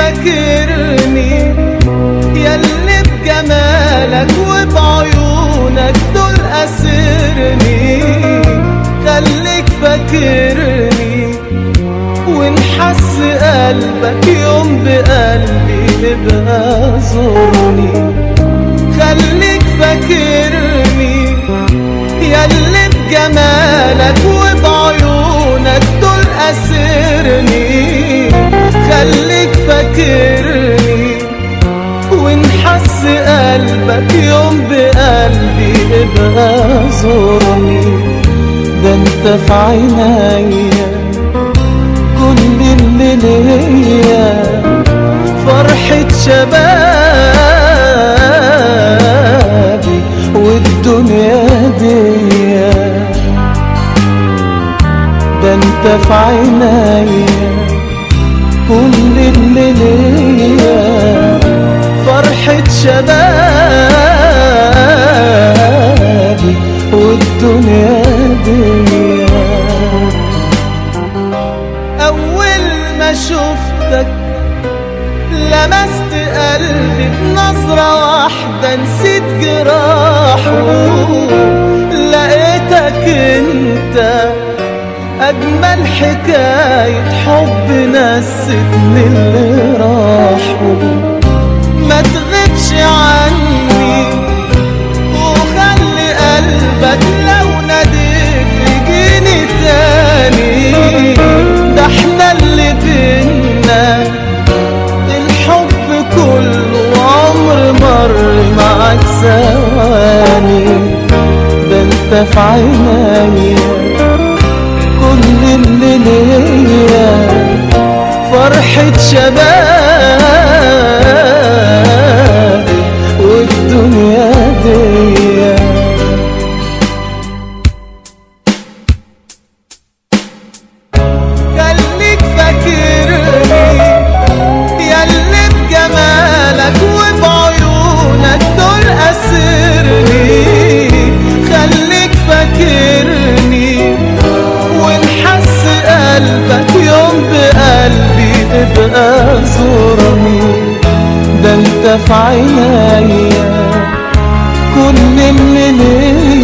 فاكرني ياللي بجمالك وبعيونك دول أسرني خليك فاكرني ونحس قلبك يوم بقلبي يبقى زورني خليك فاكرني ياللي بجمالك وبعيونك دول أسرني خليك فاكرني ونحس قلبك يوم بقلبي يبقى زورني ده انت في عينيا كل اللي ليا فرحة شبابي والدنيا دي ده انت في عينيا كل اللي ليا فرحة شبابي والدنيا دي أول ما شفتك لمست قلبي بنظرة واحدة نسيت جراحه لقيتك انت أجمل حكاية حب نستني اللي راحوا ما تغيبش عني وخلي قلبك لو ناديك يجيني تاني ده احنا اللي بينا الحب كله عمر مر معاك ثواني ده انت في عينيا كل اللي ليا فرحة شبابي والدنيا دي خليك فاكرني ياللي بجمالك وبعيونك دول أسرني خليك فاكرني ونحس قلبك يوم بقلبي ابقى زورني ده انت في عينيا كل اللي ليا